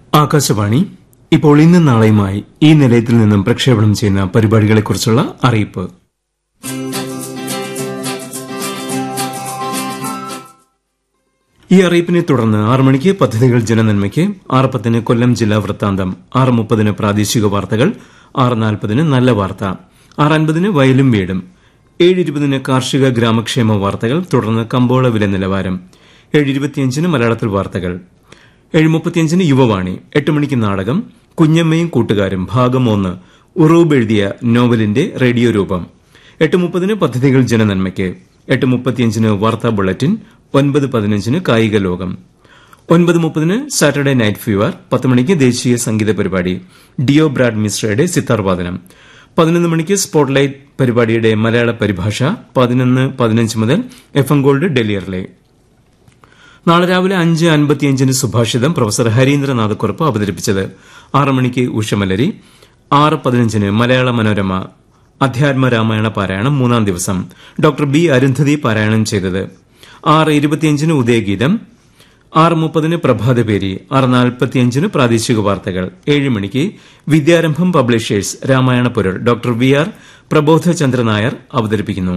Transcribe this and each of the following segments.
ആകാശവാണി ഇപ്പോൾ ഇന്നും നാളെയുമായി ഈ നിലയത്തിൽ നിന്നും പ്രക്ഷേപണം ചെയ്യുന്ന പരിപാടികളെക്കുറിച്ചുള്ള അറിയിപ്പ് ഈ അറിയിപ്പിനെ തുടർന്ന് ആറ് മണിക്ക് പദ്ധതികൾ ജനനന്മയ്ക്ക് ആറ് പത്തിന് കൊല്ലം ജില്ലാ വൃത്താന്തം ആറ് മുപ്പതിന് പ്രാദേശിക വാർത്തകൾ ആറ് നാൽപ്പതിന് നല്ല വാർത്ത ആറ് അൻപതിന് വയലും വീടും ഏഴ് ഇരുപതിന് കാർഷിക ഗ്രാമക്ഷേമ വാർത്തകൾ തുടർന്ന് കമ്പോള വില നിലവാരം ഏഴ് ഇരുപത്തിയഞ്ചിന് മലയാളത്തിൽ വാർത്തകൾ ഏഴ് മുപ്പത്തിയഞ്ചിന് യുവവാണി എട്ട് മണിക്ക് നാടകം കുഞ്ഞമ്മയും കൂട്ടുകാരും ഭാഗം ഒന്ന് ഉറൂബ് എഴുതിയ നോവലിന്റെ റേഡിയോ രൂപം എട്ട് മുപ്പതിന് പദ്ധതികൾ ജനനന്മയ്ക്ക് എട്ട് മുപ്പത്തിയഞ്ചിന് വാർത്താ ബുള്ളറ്റിൻ ഒൻപത് പതിനഞ്ചിന് കായിക ലോകം ഒൻപത് മുപ്പതിന് സാറ്റർഡേ നൈറ്റ് ഫീവർ പത്ത് മണിക്ക് ദേശീയ സംഗീത പരിപാടി ഡിയോ ബ്രാഡ് മിശ്രയുടെ സിത്താർ വാദനം പതിനൊന്ന് മണിക്ക് സ്പോട്ട്ലൈറ്റ് പരിപാടിയുടെ മലയാള പരിഭാഷ പതിനൊന്ന് പതിനഞ്ച് മുതൽ എഫ് എം ഗോൾഡ് ഡൽഹിയറിലെ നാളെ രാവിലെ അഞ്ച് അൻപത്തിയഞ്ചിന് സുഭാഷിതം പ്രൊഫസർ ഹരീന്ദ്രനാഥക്കുറുപ്പ് അവതരിപ്പിച്ചത് ആറ് മണിക്ക് ഉഷമലരി ആറ് പതിനഞ്ചിന് മലയാള മനോരമ അധ്യാത്മ രാമായണ പാരായണം മൂന്നാം ദിവസം ഡോക്ടർ ബി അരുന്ധതി പാരായണം ചെയ്തത് ആറ് ഇരുപത്തിയഞ്ചിന് ഉദയഗീതം ആറ് മുപ്പതിന് പ്രഭാതപേരി ആറ് നാൽപ്പത്തിയഞ്ചിന് പ്രാദേശിക വാർത്തകൾ ഏഴ് മണിക്ക് വിദ്യാരംഭം പബ്ലിഷേഴ്സ് രാമായണ പൊരുൾ doctor V R Prabodhachandra Nair അവതരിപ്പിക്കുന്നു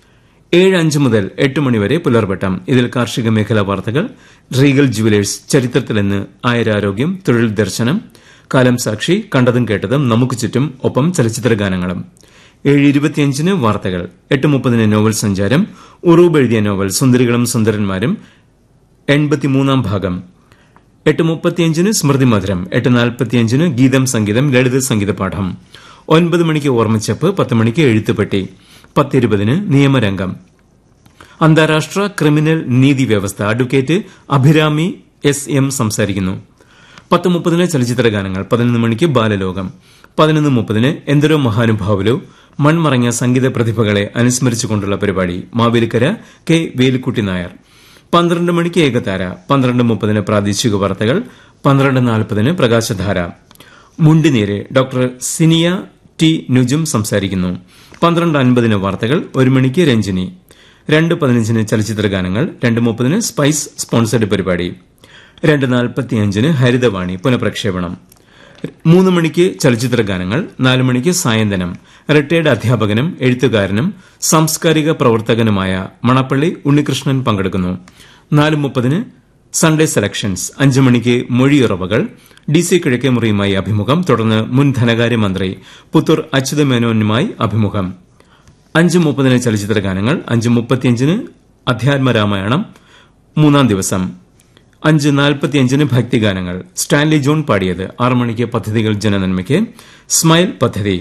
ഏഴ് അഞ്ച് മുതൽ എട്ട് മണിവരെ പുലർവട്ടം ഇതിൽ കാർഷിക മേഖലാ വാർത്തകൾ റീഗൽ ജുവലേഴ്സ് ചരിത്രത്തിലെന്ന് ആയുരാരോഗ്യം തൊഴിൽ ദർശനം കാലം സാക്ഷി കണ്ടതും കേട്ടതും നമുക്ക് ചുറ്റും ഒപ്പം ചലച്ചിത്ര ഗാനങ്ങളും ഏഴ് ഇരുപത്തിയഞ്ചിന് വാർത്തകൾ എട്ട് മുപ്പതിന് നോവൽ സഞ്ചാരം ഉറൂബ് എഴുതിയ നോവൽ സുന്ദരികളും സുന്ദരന്മാരും എൺപത്തിമൂന്നാം ഭാഗം എട്ട് മുപ്പത്തിയഞ്ചിന് സ്മൃതി മധുരം എട്ട് നാൽപ്പത്തിയഞ്ചിന് ഗീതം സംഗീതം ലളിത സംഗീത പാഠം ഒൻപത് മണിക്ക് ഓർമ്മച്ചപ്പ് പത്ത് മണിക്ക് എഴുത്തുപെട്ടി പത്തിരുപതിന് നിയമരംഗം അന്താരാഷ്ട്ര ക്രിമിനൽ നീതി വ്യവസ്ഥ അഡ്വക്കേറ്റ് അഭിരാമി എസ് എം സംസാരിക്കുന്നു പത്ത് മുപ്പതിന് ചലച്ചിത്ര ഗാനങ്ങൾ പതിനൊന്ന് മണിക്ക് ബാലലോകം പതിനൊന്ന് മുപ്പതിന് എന്തൊരോ മഹാനുഭാവുലോ മൺമറഞ്ഞ സംഗീത പ്രതിഭകളെ അനുസ്മരിച്ചുകൊണ്ടുള്ള പരിപാടി മാവേലിക്കര കെ വേലുക്കുട്ടി നായർ പന്ത്രണ്ട് മണിക്ക് ഏകതാര പന്ത്രണ്ട് മുപ്പതിന് പ്രാദേശിക വാർത്തകൾ പന്ത്രണ്ട് നാൽപ്പതിന് പ്രകാശധാര മുണ്ടിനീര് ഡോക്ടർ സിനിയ ടി നുജും സംസാരിക്കുന്നു പന്ത്രണ്ട് അൻപതിന് വാർത്തകൾ ഒരു മണിക്ക് രഞ്ജിനി രണ്ട് പതിനഞ്ചിന് ചലച്ചിത്ര ഗാനങ്ങൾ രണ്ട് മുപ്പതിന് സ്പൈസ് സ്പോൺസർഡ് പരിപാടി രണ്ട് നാൽപ്പത്തിയഞ്ചിന് ഹരിതവാണി പുനഃപ്രക്ഷേപണം മൂന്ന് മണിക്ക് ചലച്ചിത്ര ഗാനങ്ങൾ നാല് മണിക്ക് സായന്തനം റിട്ടയർഡ് അധ്യാപകനും എഴുത്തുകാരനും സാംസ്കാരിക പ്രവർത്തകനുമായ മണപ്പള്ളി ഉണ്ണികൃഷ്ണൻ പങ്കെടുക്കുന്നു നാല് മുപ്പതിന് സൺഡേ സെലക്ഷൻസ് അഞ്ച് മണിക്ക് മൊഴിയുറവകൾ ഡി സി കിഴക്കേമുറിയുമായി അഭിമുഖം തുടർന്ന് മുൻ ധനകാര്യമന്ത്രി പുത്തൂർ അച്യുതമേനോനുമായി അഭിമുഖം അഞ്ച് മുപ്പതിന് ചലച്ചിത്ര ഗാനങ്ങൾ അഞ്ച് മുപ്പത്തിയഞ്ചിന് അധ്യാത്മരാമായണം മൂന്നാം ദിവസം അഞ്ച് നാൽപ്പത്തിയഞ്ചിന് ഭക്തിഗാനങ്ങൾ സ്റ്റാൻലി ജോൺ പാടിയത് ആറ് മണിക്ക് പദ്ധതികൾ ജനനന്മയ്ക്ക് സ്മൈൽ പദ്ധതി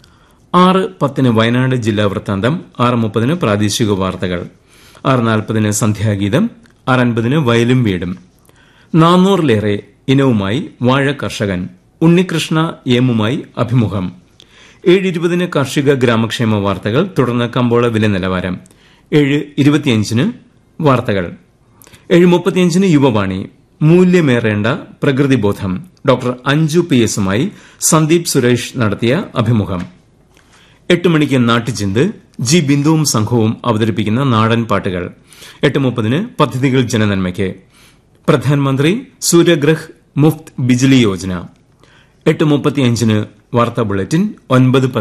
ആറ് പത്തിന് വയനാട് ജില്ലാ വൃത്താന്തം ആറ് മുപ്പതിന് പ്രാദേശിക വാർത്തകൾ ആറ് നാൽപ്പതിന് സന്ധ്യാഗീതം ആറ് അൻപതിന് വയലും വീടും നാനൂറിലേറെ ഇനവുമായി വാഴ കർഷകൻ ഉണ്ണികൃഷ്ണ ഏമുമായി അഭിമുഖം ഏഴ് ഇരുപതിന് കാർഷിക ഗ്രാമക്ഷേമ വാർത്തകൾ തുടർന്ന് കമ്പോള വില നിലവാരം ഏഴ് ഇരുപത്തിയഞ്ചിന് വാർത്തകൾ ഏഴ് മുപ്പത്തിയഞ്ചിന് യുവവാണി മൂല്യമേറേണ്ട പ്രകൃതിബോധം ഡോക്ടർ അഞ്ജു പി എസുമായി സന്ദീപ് സുരേഷ് നടത്തിയ അഭിമുഖം എട്ട് മണിക്ക് നാട്ടുചിന്ത് ജി ബിന്ദുവും സംഘവും അവതരിപ്പിക്കുന്ന നാടൻ പാട്ടുകൾ എട്ട് മുപ്പതിന് പദ്ധതികൾ ജനനന്മയ്ക്ക് പ്രധാനമന്ത്രി സൂര്യഗ്രഹ് മുഫ്ത് ബിജ്ലി യോജന എട്ട് മുപ്പത്തിയഞ്ചിന് വാർത്താ ബുള്ളറ്റിൻ ഒൻപത്